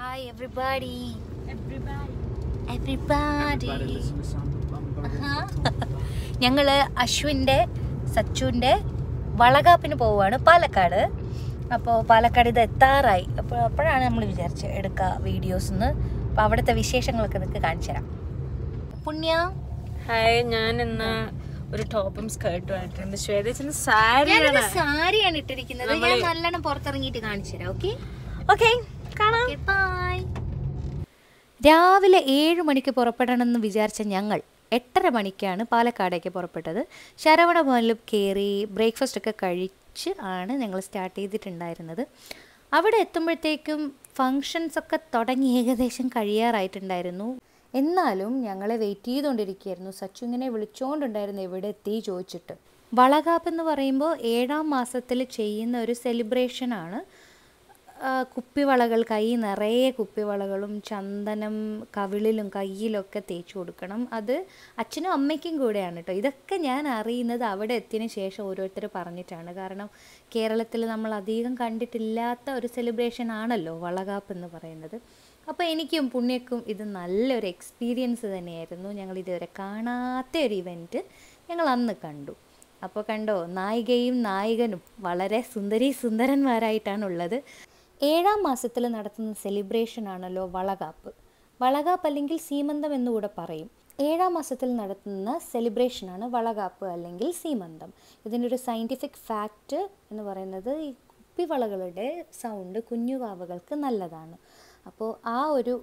Hi everybody Everybody. Everybody ഞങ്ങള് അശ്വിൻ്റെ സച്ചുവിൻ്റെ വളകാപ്പിന് പോവുകയാണ് പാലക്കാട് അപ്പോൾ പാലക്കാട് ഇത് എത്താറായി അപ്പോൾ അപ്പോഴാണ് നമ്മൾ വിചാരിച്ചത് എടുക്കുക വീഡിയോസ് എന്ന് അപ്പോൾ അവിടുത്തെ വിശേഷങ്ങളൊക്കെ നിങ്ങൾക്ക് കാണിച്ചു തരാം പുണ്യ ഹായ് ഞാൻ ഇന്ന് ഒരു ടോപ്പും സ്കേർട്ടും ആയിട്ടുണ്ട് ശ്വേതച്ചിന് ഞാനൊരു സാരിയാണ് സാരിയാണ് ഇട്ടിരിക്കുന്നത് ഞാൻ നമ്മള് നല്ലോണം പുറത്തിറങ്ങിയിട്ട് കാണിച്ചു തരാം ഓക്കെ ഓക്കെ കാണാം ബൈ രാവിലെ ഏഴ് മണിക്ക് പുറപ്പെടണമെന്ന് വിചാരിച്ച ഞങ്ങൾ എട്ടര മണിക്കാണ് പാലക്കാടേക്ക് പുറപ്പെട്ടത് ശരവണ ഭവനിൽ കയറി ബ്രേക്ക്ഫാസ്റ്റ് ഒക്കെ കഴിച്ച് ആണ് ഞങ്ങൾ സ്റ്റാർട്ട് ചെയ്തിട്ടുണ്ടായിരുന്നത് അവിടെ എത്തുമ്പോഴത്തേക്കും ഫങ്ഷൻസ് ഒക്കെ തുടങ്ങി ഏകദേശം കഴിയാറായിട്ടുണ്ടായിരുന്നു എന്നാലും ഞങ്ങളെ വെയിറ്റ് ചെയ്തുകൊണ്ടിരിക്കുകയായിരുന്നു സച്ചു ഇങ്ങനെ വിളിച്ചുകൊണ്ടുണ്ടായിരുന്നു എവിടെ എത്തി ചോദിച്ചിട്ട് വളകാപ്പ് എന്ന് പറയുമ്പോൾ ഏഴാം മാസത്തിൽ ചെയ്യുന്ന ഒരു സെലിബ്രേഷനാണ് ആ, കുപ്പിവളകൾ കൈ നിറയെ കുപ്പിവളകളും ചന്ദനം കവിളിലും കയ്യിലൊക്കെ തേച്ച് കൊടുക്കണം അത് അച്ഛനും അമ്മയ്ക്കും കൂടെയാണ് കേട്ടോ ഇതൊക്കെ ഞാൻ അറിയുന്നത് അവിടെ എത്തിയതിന് ശേഷം ഓരോരുത്തർ പറഞ്ഞിട്ടാണ് കാരണം കേരളത്തിൽ നമ്മൾ അധികം കണ്ടിട്ടില്ലാത്ത ഒരു സെലിബ്രേഷൻ ആണല്ലോ വളകാപ്പ് എന്ന് പറയുന്നത് അപ്പോൾ എനിക്കും പുണ്യക്കും ഇത് നല്ലൊരു എക്സ്പീരിയൻസ് തന്നെയായിരുന്നു ഞങ്ങൾ ഇതുവരെ കാണാത്ത ഒരു ഇവൻറ്റ് ഞങ്ങൾ അന്ന് കണ്ടു അപ്പോൾ കണ്ടോ നായികയും നായകനും വളരെ സുന്ദരി സുന്ദരന്മാരായിട്ടാണുള്ളത് ഏഴാം മാസത്തിൽ നടത്തുന്ന സെലിബ്രേഷൻ ആണല്ലോ വളകാപ്പ് വളകാപ്പ് അല്ലെങ്കിൽ സീമന്തം എന്നുകൂടെ പറയും ഏഴാം മാസത്തിൽ നടത്തുന്ന സെലിബ്രേഷനാണ് വളകാപ്പ് അല്ലെങ്കിൽ സീമന്തം ഇതിൻ്റെ ഒരു സയൻറ്റിഫിക് ഫാക്റ്റ് എന്ന് പറയുന്നത് ഈ കുപ്പിവളകളുടെ സൗണ്ട് കുഞ്ഞുവാവകൾക്ക് നല്ലതാണ് അപ്പോൾ ആ ഒരു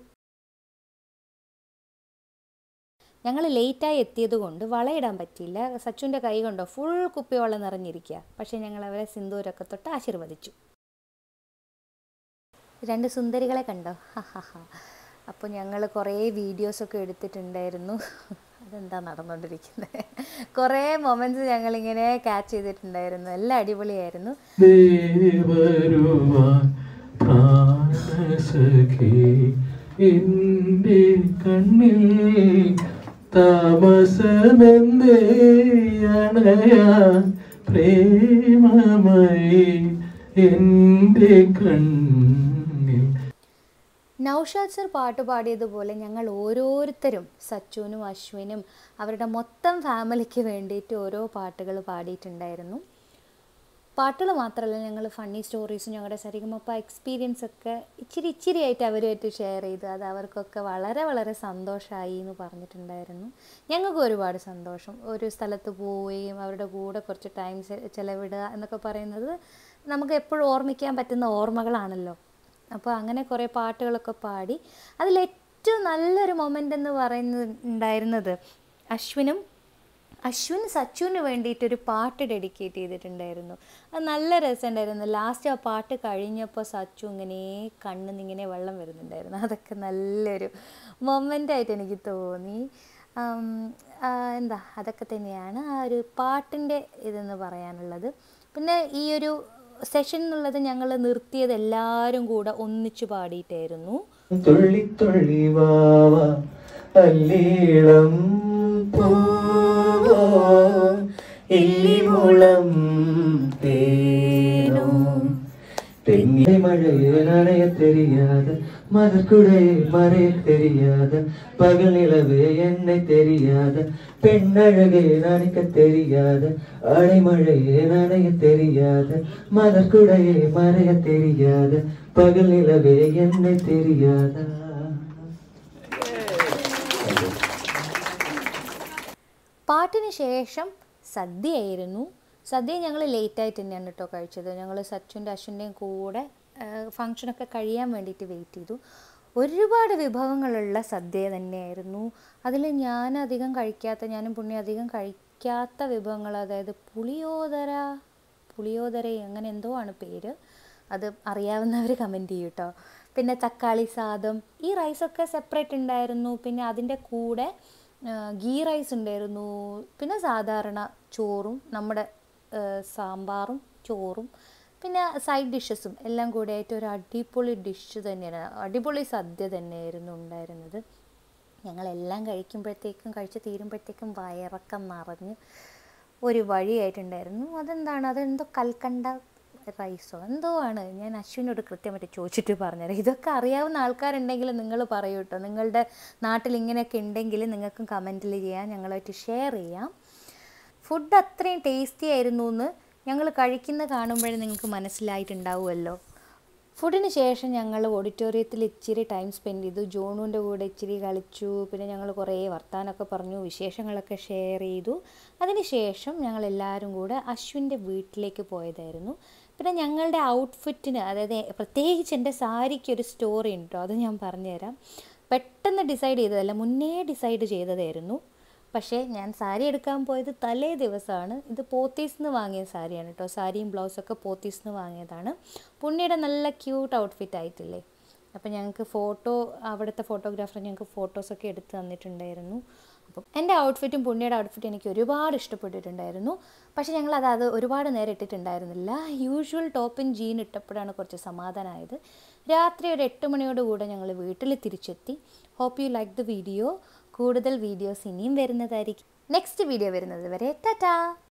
ഞങ്ങൾ ലേറ്റായി എത്തിയത് കൊണ്ട് വളയിടാൻ പറ്റിയില്ല സച്ചുവിൻ്റെ കൈ കൊണ്ടോ ഫുൾ കുപ്പിവള നിറഞ്ഞിരിക്കുക പക്ഷേ ഞങ്ങൾ അവരെ സിന്ദൂരൊക്കെ തൊട്ട് ആശീർവദിച്ചു രണ്ട് സുന്ദരികളെ കണ്ടോ അപ്പോൾ ഞങ്ങൾ കുറേ വീഡിയോസൊക്കെ എടുത്തിട്ടുണ്ടായിരുന്നു അതെന്താ നടന്നുകൊണ്ടിരിക്കുന്നത് കുറേ മൊമെൻറ്റ്സ് ഞങ്ങളിങ്ങനെ ക്യാച്ച് ചെയ്തിട്ടുണ്ടായിരുന്നു എല്ലാം അടിപൊളിയായിരുന്നു ദേവരുവാൻ പ്രാണസഖി എൻ്റെ കണ്ണിൽ താമസമെന്തേ അണയാൻ പ്രേമമയി എൻ്റെ കണ്ണിൽ നൗഷാദ് സർ പാട്ട് പാടിയതുപോലെ ഞങ്ങൾ ഓരോരുത്തരും സച്ചുവിനും അശ്വിനും അവരുടെ മൊത്തം ഫാമിലിക്ക് വേണ്ടിയിട്ട് ഓരോ പാട്ടുകൾ പാടിയിട്ടുണ്ടായിരുന്നു പാട്ടുകൾ മാത്രമല്ല ഞങ്ങൾ ഫണ്ണി സ്റ്റോറീസും ഞങ്ങളുടെ സരിഗമപ്പ എക്സ്പീരിയൻസ് ഒക്കെ ഇച്ചിരി ഇച്ചിരി ആയിട്ട് അവരുമായിട്ട് ഷെയർ ചെയ്തു അത് അവർക്കൊക്കെ വളരെ വളരെ സന്തോഷമായി എന്ന് പറഞ്ഞിട്ടുണ്ടായിരുന്നു ഞങ്ങൾക്ക് ഒരുപാട് സന്തോഷം ഒരു സ്ഥലത്ത് പോവുകയും അവരുടെ കൂടെ കുറച്ച് ടൈം ചിലവിടുക എന്നൊക്കെ പറയുന്നത് നമുക്ക് എപ്പോഴും ഓർമ്മിക്കാൻ പറ്റുന്ന ഓർമ്മകളാണല്ലോ അപ്പോൾ അങ്ങനെ കുറേ പാട്ടുകളൊക്കെ പാടി അതിൽ ഏറ്റവും നല്ലൊരു മൊമെൻ്റ് എന്ന് പറയുന്നത് ഉണ്ടായിരുന്നത് അശ്വിനും അശ്വിൻ സച്ചുവിന് വേണ്ടിയിട്ടൊരു പാട്ട് ഡെഡിക്കേറ്റ് ചെയ്തിട്ടുണ്ടായിരുന്നു അത് നല്ല രസമുണ്ടായിരുന്നു ലാസ്റ്റ് ആ പാട്ട് കഴിഞ്ഞപ്പോൾ സച്ചു ഇങ്ങനെ കണ്ണിൽ ഇങ്ങനെ വെള്ളം വരുന്നുണ്ടായിരുന്നു അതൊക്കെ നല്ലൊരു മൊമെൻ്റായിട്ട് എനിക്ക് തോന്നി ആം, ആ, എന്താ അതൊക്കെ തന്നെയാണ് ആ ഒരു പാട്ടിൻ്റെ ഇതെന്ന് പറയാനുള്ളത് പിന്നെ ഈ ഒരു സെഷൻ എന്നുള്ളത് ഞങ്ങൾ നിർത്തിയത് എല്ലാവരും കൂടെ ഒന്നിച്ചു പാടിയിട്ടായിരുന്നു തുള്ളി തുള്ളി വാവ അല്ലീളം പൂവോ ഇല്ലിമുളം തേനോ തെങ്ങിലെ മഴയെ നനയ தெரியாத மலர்குடையை மறைய தெரியாத பகல் நிலவே என்னை தெரியாத பெண்ணழகே நனைக்க தெரியாத அடைமழையே நனைய தெரியாத மலர்குடையை மறைய தெரியாத பகல் நிலவே என்னை தெரியாத പാട്ടിന് ശേഷം സദ്യയായിരുന്നു സദ്യ ഞങ്ങൾ ലേറ്റായിട്ട് തന്നെയാണ് കേട്ടോ കഴിച്ചത് ഞങ്ങൾ സച്ചുൻ്റെ അശ്വിൻ്റെയും കൂടെ ഫങ്ഷനൊക്കെ കഴിയാൻ വേണ്ടിയിട്ട് വെയിറ്റ് ചെയ്തു ഒരുപാട് വിഭവങ്ങളുള്ള സദ്യ തന്നെയായിരുന്നു അതിൽ ഞാൻ അധികം കഴിക്കാത്ത ഞാനും പുണ്യം അധികം കഴിക്കാത്ത വിഭവങ്ങൾ അതായത് പുളിയോദര പുളിയോദര അങ്ങനെ എന്തോ ആണ് പേര് അത് അറിയാവുന്നവർ കമൻറ്റ് ചെയ്യും കേട്ടോ പിന്നെ തക്കാളി സാദം ഈ റൈസൊക്കെ സെപ്പറേറ്റ് ഉണ്ടായിരുന്നു പിന്നെ അതിൻ്റെ കൂടെ ആ, ഗീ റൈസ് ഉണ്ടായിരുന്നു പിന്നെ സാധാരണ ചോറും നമ്മുടെ ആ, സാമ്പാറും ചോറും പിന്നെ സൈഡ് ഡിഷസും എല്ലാം കൂടി ആയിട്ട് ഒരു അടിപൊളി ഡിഷ് തന്നെയാണ് അടിപൊളി സദ്യ തന്നെയായിരുന്നു ഉണ്ടായിരുന്നത് ഞങ്ങളെല്ലാം കഴിക്കുമ്പോഴത്തേക്കും കഴിച്ച് തീരുമ്പോഴത്തേക്കും വയറൊക്കെ നിറഞ്ഞ് ഒരു വഴിയായിട്ടുണ്ടായിരുന്നു അതെന്താണ് അതെന്തോ കൽക്കണ്ട റൈസോ എന്തോ ആണ് ഞാൻ അശ്വിനോട് കൃത്യമായിട്ട് ചോദിച്ചിട്ട് പറഞ്ഞുതരാം ഇതൊക്കെ അറിയാവുന്ന ആൾക്കാരുണ്ടെങ്കിൽ നിങ്ങൾ പറയൂ കേട്ടോ നിങ്ങളുടെ നാട്ടിൽ ഇങ്ങനെയൊക്കെ ഉണ്ടെങ്കിൽ നിങ്ങൾക്കും കമൻറ്റിൽ ചെയ്യാം ഞങ്ങളുമായിട്ട് ഷെയർ ചെയ്യാം ഫുഡ് അത്രയും ടേസ്റ്റി ആയിരുന്നു എന്ന് ഞങ്ങൾ കഴിക്കുന്ന കാണുമ്പോഴേ നിങ്ങൾക്ക് മനസ്സിലായിട്ടുണ്ടാവുമല്ലോ ഫുഡിന് ശേഷം ഞങ്ങൾ ഓഡിറ്റോറിയത്തിൽ ഇച്ചിരി ടൈം സ്പെൻഡ് ചെയ്തു ജോണുവിൻ്റെ കൂടെ ഇച്ചിരി കളിച്ചു പിന്നെ ഞങ്ങൾ കുറേ വർത്താനമൊക്കെ പറഞ്ഞു വിശേഷങ്ങളൊക്കെ ഷെയർ ചെയ്തു അതിനുശേഷം ഞങ്ങൾ എല്ലാവരും കൂടെ അശ്വിൻ്റെ വീട്ടിലേക്ക് പോയതായിരുന്നു പിന്നെ ഞങ്ങളുടെ ഔട്ട്ഫിറ്റിന് അതായത് പ്രത്യേകിച്ച് എൻ്റെ സാരിക്ക് ഒരു സ്റ്റോറി ഉണ്ട് കേട്ടോ അത് ഞാൻ പറഞ്ഞുതരാം പെട്ടെന്ന് ഡിസൈഡ് ചെയ്തതല്ല മുന്നേ ഡിസൈഡ് ചെയ്തതായിരുന്നു പക്ഷേ ഞാൻ സാരി എടുക്കാൻ പോയത് തലേ ദിവസമാണ് ഇത് പോത്തീസ് നിന്ന് വാങ്ങിയ സാരിയാണ് കേട്ടോ സാരിയും ബ്ലൗസൊക്കെ പോത്തീസ് നിന്ന് വാങ്ങിയതാണ് പുണ്ണിയുടെ നല്ല ക്യൂട്ട് ഔട്ട്ഫിറ്റ് ആയിട്ടില്ലേ അപ്പോൾ ഞങ്ങൾക്ക് ഫോട്ടോ അവിടുത്തെ ഫോട്ടോഗ്രാഫർ ഞങ്ങൾക്ക് ഫോട്ടോസൊക്കെ എടുത്ത് തന്നിട്ടുണ്ടായിരുന്നു അപ്പം എൻ്റെ ഔട്ട്ഫിറ്റും പുണ്യയുടെ ഔട്ട്ഫിറ്റും എനിക്ക് ഒരുപാട് ഇഷ്ടപ്പെട്ടിട്ടുണ്ടായിരുന്നു പക്ഷേ ഞങ്ങൾ അത് അത് ഒരുപാട് നേരം ഇട്ടിട്ടുണ്ടായിരുന്നില്ല യൂഷ്വൽ ടോപ്പും ജീൻ ഇട്ടപ്പോഴാണ് കുറച്ച് സമാധാനമായത് രാത്രി ഒരു എട്ട് മണിയോട് കൂടെ ഞങ്ങൾ വീട്ടിൽ തിരിച്ചെത്തി hope you like the video കൂടുതൽ വീഡിയോസ് ഇനിയും വരുന്നതായിരിക്കും നെക്സ്റ്റ് വീഡിയോ വരുന്നത് വരെ ടാറ്റാ